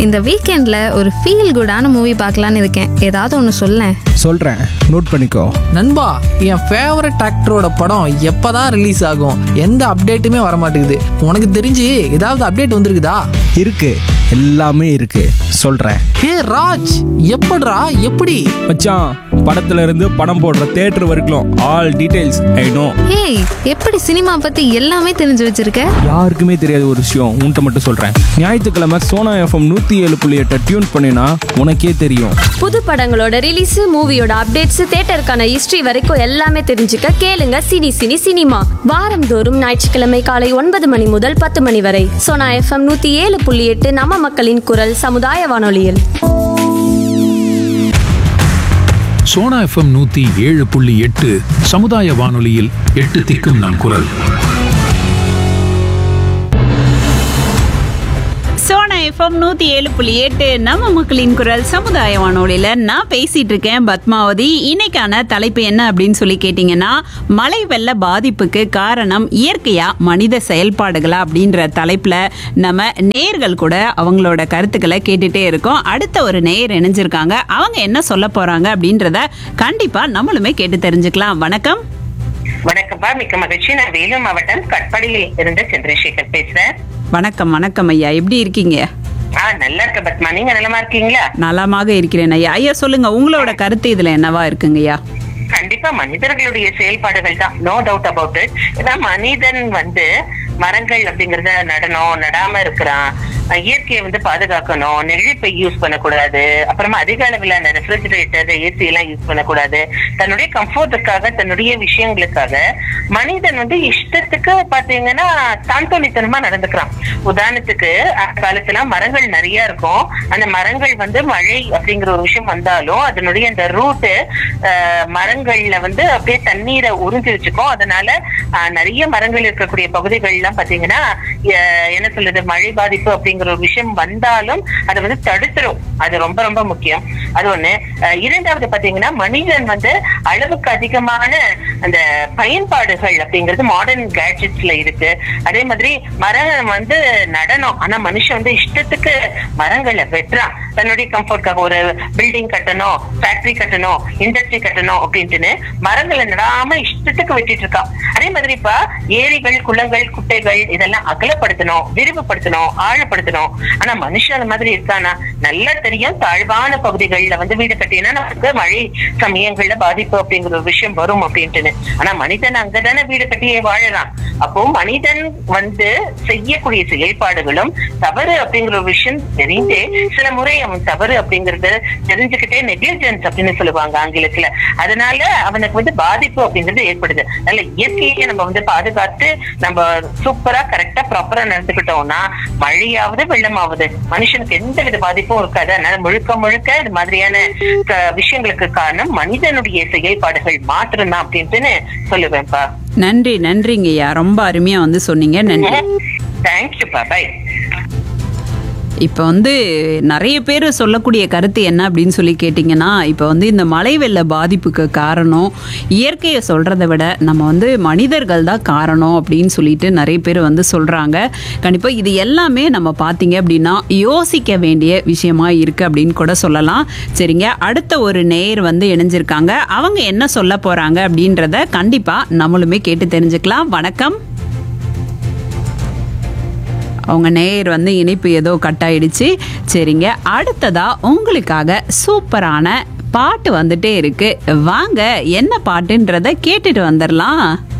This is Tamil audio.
இந்த வீக்கெண்டில் ஒரு ஃபீல் குடான மூவி பார்க்கலான்னு இருக்கேன் ஏதாவது ஒன்று சொல்லேன் சொல்கிறேன் நோட் பண்ணிக்கோ நண்பா என் ஃபேவரட் ஆக்டரோட படம் எப்பதான் ரிலீஸ் ஆகும் எந்த அப்டேட்டுமே வர மாட்டேங்குது உனக்கு தெரிஞ்சு ஏதாவது அப்டேட் வந்திருக்குதா இருக்கு எல்லாமே இருக்கு சொல்கிறேன் ஹே ராஜ் எப்படிடா எப்படி மச்சான் படத்துல இருந்து படம் போடுற தேட்டர் வரைக்கும் ஆல் டீடைல்ஸ் ஐ நோ ஏய் எப்படி சினிமா பற்றி எல்லாமே தெரிஞ்சு வச்சிருக்க யாருக்குமே தெரியாத ஒரு விஷயம் உன்கிட்ட மட்டும் சொல்கிறேன் ஞாயிற்றுக்கிழமை சோனா எஃப்எம் நூற்றி ஏழு புள்ளி எட்டை டியூன் பண்ணினா உனக்கே தெரியும் புது படங்களோட ரிலீஸ் மூவியோட அப்டேட்ஸ் தியேட்டருக்கான ஹிஸ்டரி வரைக்கும் எல்லாமே தெரிஞ்சுக்க கேளுங்க சினி சினி சினிமா வாரந்தோறும் ஞாயிற்றுக்கிழமை காலை ஒன்பது மணி முதல் பத்து மணி வரை சோனா எஃப்எம் நூத்தி ஏழு புள்ளி எட்டு நம்ம மக்களின் குரல் சமுதாய வானொலியில் சோனா எஃப்எம் நூத்தி ஏழு புள்ளி எட்டு சமுதாய வானொலியில் எட்டு திக்கும் நம் குரல் சோனா எஃப்எம் நூத்தி ஏழு புள்ளி எட்டு நம்ம மக்களின் குரல் சமுதாய வானொலியில நான் பேசிட்டு இருக்கேன் பத்மாவதி இன்னைக்கான தலைப்பு என்ன அப்படின்னு சொல்லி கேட்டீங்கன்னா மழை வெள்ள பாதிப்புக்கு காரணம் இயற்கையா மனித செயல்பாடுகளா அப்படின்ற தலைப்புல நம்ம நேர்கள் கூட அவங்களோட கருத்துக்களை கேட்டுட்டே இருக்கோம் அடுத்த ஒரு நேயர் இணைஞ்சிருக்காங்க அவங்க என்ன சொல்ல போறாங்க அப்படின்றத கண்டிப்பா நம்மளுமே கேட்டு தெரிஞ்சுக்கலாம் வணக்கம் வணக்கம்ப்பா மிக்க மகிழ்ச்சி நான் வேலூர் மாவட்டம் கட்பாடியில் இருந்து சந்திரசேகர் பேசுறேன் வணக்கம் வணக்கம் ஐயா எப்படி இருக்கீங்க ஆ நல்லா இருக்க பத்மா நீங்க நலமா இருக்கீங்களா நலமாக இருக்கிறேன் ஐயா ஐயா சொல்லுங்க உங்களோட கருத்து இதுல என்னவா இருக்குங்க ஐயா கண்டிப்பா மனிதர்களுடைய செயல்பாடுகள் தான் நோ டவுட் அபவுட் இட் ஏன்னா மனிதன் வந்து மரங்கள் அப்படிங்கறத நடணும் நடாம இருக்கிறான் அஹ் இயற்கையை வந்து பாதுகாக்கணும் நெழிப்பை யூஸ் பண்ணக்கூடாது அப்புறமா அதிக அளவிலான ரெஃப்ரிஜரேட்டர் ஏசி எல்லாம் யூஸ் பண்ணக்கூடாது தன்னுடைய கம்ஃபர்ட்டுக்காக தன்னுடைய விஷயங்களுக்காக மனிதன் வந்து இஷ்டத்துக்கு பாத்தீங்கன்னா தாந்தோணித்தனமா நடந்துக்கிறான் உதாரணத்துக்கு அந்த காலத்துல மரங்கள் நிறைய இருக்கும் அந்த மரங்கள் வந்து மழை அப்படிங்கிற ஒரு விஷயம் வந்தாலும் அதனுடைய அந்த ரூட்டு மரங்கள்ல வந்து அப்படியே தண்ணீரை உறிஞ்சி வச்சுக்கும் அதனால அஹ், நிறைய மரங்கள் இருக்கக்கூடிய பகுதிகள் எல்லாம் பாத்தீங்கன்னா அஹ், என்ன சொல்றது மழை பாதிப்பு அப்படிங்கிற ஒரு விஷயம் வந்தாலும் அதை வந்து தடுத்துரும் அது ரொம்ப ரொம்ப முக்கியம் அது ஒண்ணு அஹ், இரண்டாவது பாத்தீங்கன்னா மனிதன் வந்து அளவுக்கு அதிகமான அந்த பயன்பாடுகள் அப்படிங்கிறது மாடர்ன் கேட்ஜெட்ஸ்ல இருக்கு அதே மாதிரி மரம் வந்து நடனம் ஆனா மனுஷன் வந்து இஷ்டத்துக்கு மரங்களை வெட்டுறான் தன்னுடைய கம்ஃபர்ட்காக ஒரு பில்டிங் கட்டணும் ஃபேக்டரி கட்டணும் இண்டஸ்ட்ரி கட்டணும் அப்படின்ட்டுன்னு மரங்களை நடாம இஷ்டத்துக்கு வெட்டிட்டு இருக்கான் அதே மாதிரி இப்ப ஏரிகள் குளங்கள் குட்டைகள் இதெல்லாம் அகலப்படுத்தணும் விரிவுபடுத்தணும் ஆழப்படுத்தணும் ஆனா மனுஷன் அந்த மாதிரி இருக்கானா நல்லா தெரியும் தாழ்வான பகுதிகள்ல வந்து வீடு கட்டினா நமக்கு மழை சமயங்கள்ல பாதிப்பு அப்படிங்கிற ஒரு விஷயம் வரும் அப்படின்ட்டுன்னு ஆனா மனிதன் அங்கதானே வீடு கட்டியே வாழறான் அப்போ மனிதன் வந்து செய்யக்கூடிய செயல்பாடுகளும் தவறு அப்படிங்கிற ஒரு விஷயம் தெரிந்தே சில முறை அவன் தவறு அப்படிங்கறது தெரிஞ்சுக்கிட்டே நெக்லிஜென்ஸ் அப்படின்னு சொல்லுவாங்க ஆங்கிலத்துல அதனால அவனுக்கு வந்து பாதிப்பு அப்படிங்கிறது ஏற்படுது அதனால இயற்கையை நம்ம வந்து பாதுகாத்து நம்ம சூப்பரா கரெக்டா ப்ராப்பரா நடந்துக்கிட்டோம்னா மழையாவது வெள்ளமாவது மனுஷனுக்கு எந்த வித பாதிப்பும் இருக்காது அதனால முழுக்க முழுக்க இது மாதிரியான க- விஷயங்களுக்கு காரணம் மனிதனுடைய செயல்பாடுகள் மாத்திரம்தான் அப்படின்ட்டுன்னு சொல்லுவேன்ப்பா நன்றி நன்றிங்க ஐயா ரொம்ப அருமையா வந்து சொன்னீங்க நன்றி தேங்க்யூப்பா பை இப்போ வந்து நிறைய பேர் சொல்லக்கூடிய கருத்து என்ன அப்படின்னு சொல்லி கேட்டிங்கன்னா இப்போ வந்து இந்த மழை வெள்ள பாதிப்புக்கு காரணம் இயற்கையை சொல்கிறத விட நம்ம வந்து மனிதர்கள் தான் காரணம் அப்படின்னு சொல்லிட்டு நிறைய பேர் வந்து சொல்கிறாங்க கண்டிப்பாக இது எல்லாமே நம்ம பார்த்தீங்க அப்படின்னா யோசிக்க வேண்டிய விஷயமா இருக்குது அப்படின்னு கூட சொல்லலாம் சரிங்க அடுத்த ஒரு நேயர் வந்து இணைஞ்சிருக்காங்க அவங்க என்ன சொல்ல போகிறாங்க அப்படின்றத கண்டிப்பாக நம்மளுமே கேட்டு தெரிஞ்சுக்கலாம் வணக்கம் அவங்க நேயர் வந்து இணைப்பு ஏதோ கட் ஆயிடுச்சு சரிங்க அடுத்ததா உங்களுக்காக சூப்பரான பாட்டு வந்துட்டே இருக்கு வாங்க என்ன பாட்டுன்றத கேட்டுட்டு வந்துடலாம்